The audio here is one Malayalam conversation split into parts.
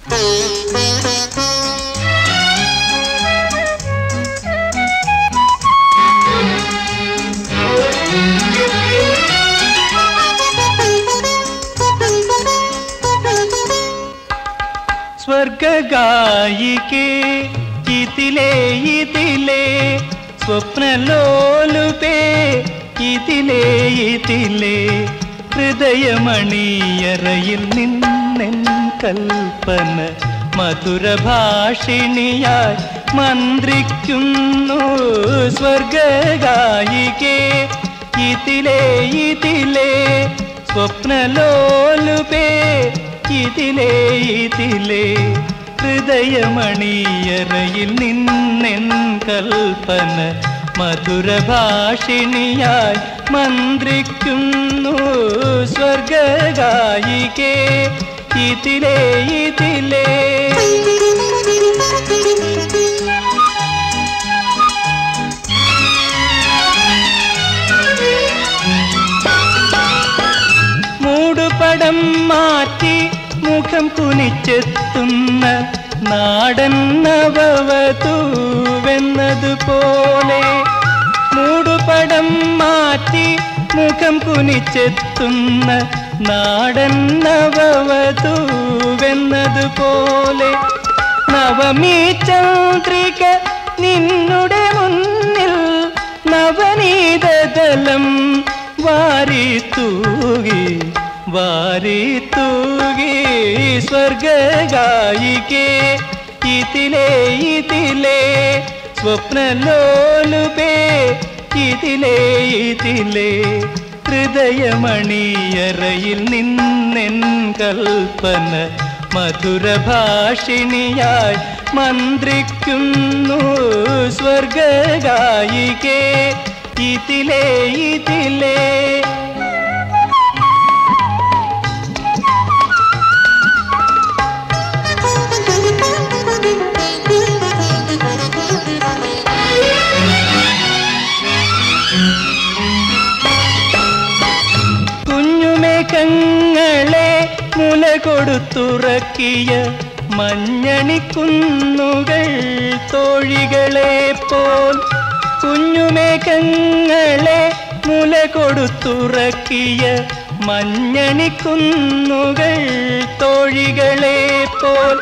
സ്വർഗായികേ ഇതിലേ ഇതിലേ സ്വപ്നലോലുപേ ഇതിലേ ഇതിലേ ഹൃദയമണിയറയിൽ നിന്നെൻ കൽപ്പന മധുരഭാഷിണിയായി മന്ത്രിക്കുന്നു സ്വർഗായികേ ഇതിലേ ഇതിലേ സ്വപ്നലോലുപേ ഇതിലേ ഇതിലേ ഹൃദയമണിയറയിൽ നിന്നെൻ കൽപ്പന മധുരഭാഷിണിയായി മന്ത്രിക്കുന്നു സ്വർഗായികേ ഇതിലേ ഇതിലേ മൂടുപടം മാറ്റി മുഖം കുനിച്ചെത്തുന്ന നാടൻ നവവധൂവെന്നതുപോലെ മൂടുപടം മാറ്റി മുഖം കുനിച്ചെത്തുന്ന നാടൻ നവവധൂവെന്നതുപോലെ നവമീ ചന്ദ്രിക നിന്നുടെ മുന്നിൽ നവനീതദലം വാരി തൂകി വാരി തൂകി സ്വർഗായികേ ഇതിലേ ഇതിലേ സ്വപ്നലോലുപേ ഇതിലേ ഇതിലേ ഹൃദയമണിയറയിൽ നിന്നെൻ കൽപ്പന മധുരഭാഷിണിയായി മന്ത്രിക്കുന്നു സ്വർഗായികേ ഇതിലേ ഇതിലേ കുഞ്ഞുമേഘങ്ങളെ മുല കൊടുത്തുറക്കിയ മഞ്ഞണിക്കുന്നുകൾ തോഴികളെ പോൽ കുഞ്ഞുമേഘങ്ങളെ മുല കൊടുത്തുറക്കിയ മഞ്ഞണിക്കുന്നുകൾ തോഴികളെ പോൽ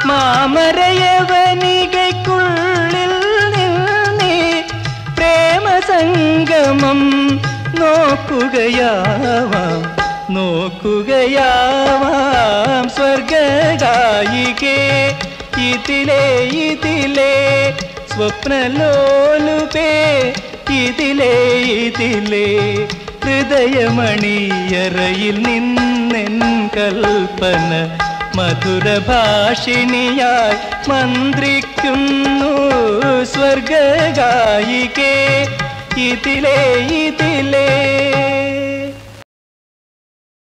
മാമരയവനികയ്ക്കുള്ളിൽ നിന്നേ പ്രേമസംഗമം നോക്കുകയാവാം നോക്കുകയാവാം സ്വർഗായികേ ഇതിലേ ഇതിലേ സ്വപ്നലോലുപേ ഇതിലേ ഇതിലേ ഹൃദയമണിയറയിൽ നിന്നെൻ കൽപ്പന മധുരഭാഷിണിയായി മന്ത്രിക്കുന്നു സ്വർഗായികേ ഇതിലേ ഇതിലേ